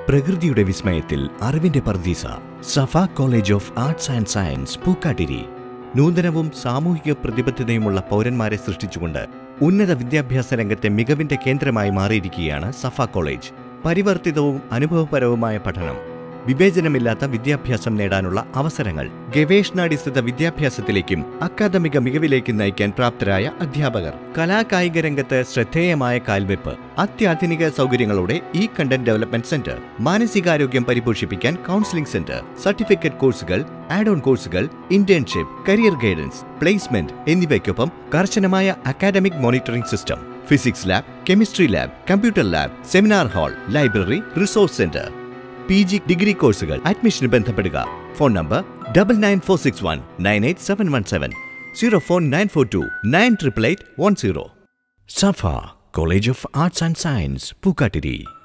പ്രകൃതിയുടെ വിസ്മയത്തിൽ അറിവിന്റെ പർദീസ Safa college of arts and science Pookkattiri നൂതനവും സാമൂഹിക പ്രതിബദ്ധതയുമുള്ള പൗരന്മാരെ സൃഷ്ടിച്ചുകൊണ്ട് ഉന്നത വിദ്യാഭ്യാസ രംഗത്തെ മികവിന്റെ കേന്ദ്രമായി മാറിയിരിക്കുകയാണ് സഫ കോളേജ് പരിവർത്തിതവും അനുഭവപരവുമായ പഠനം വിവേചനമില്ലാത്ത വിദ്യാഭ്യാസം നേടാനുള്ള അവസരങ്ങൾ ഗവേഷണാടിസ്ഥിത വിദ്യാഭ്യാസത്തിലേക്കും അക്കാദമിക മികവിലേക്ക് നയിക്കാൻ പ്രാപ്തരായ അധ്യാപകർ കലാകായിക രംഗത്ത് ശ്രദ്ധേയമായ കാൽവെപ്പ് അത്യാധുനിക സൗകര്യങ്ങളോടെ ഈ കണ്ടന്റ് ഡെവലപ്മെന്റ് സെന്റർ മാനസികാരോഗ്യം പരിപോഷിപ്പിക്കാൻ കൗൺസിലിംഗ് സെന്റർ സർട്ടിഫിക്കറ്റ് കോഴ്സുകൾ ആഡ് ഓൺ കോഴ്സുകൾ ഇന്റേൺഷിപ്പ് കരിയർ ഗൈഡൻസ് പ്ലേസ്മെന്റ് എന്നിവയ്ക്കൊപ്പം കർശനമായ academic monitoring system physics lab chemistry lab computer lab seminar hall library resource centre P G degree കോഴ്സുകൾ അഡ്മിഷന് ബന്ധപ്പെടുക phone number double nine four six one nine eight seven one seven zero four nine four two nine triple eight one zero Safa college of arts and science Pookkattiri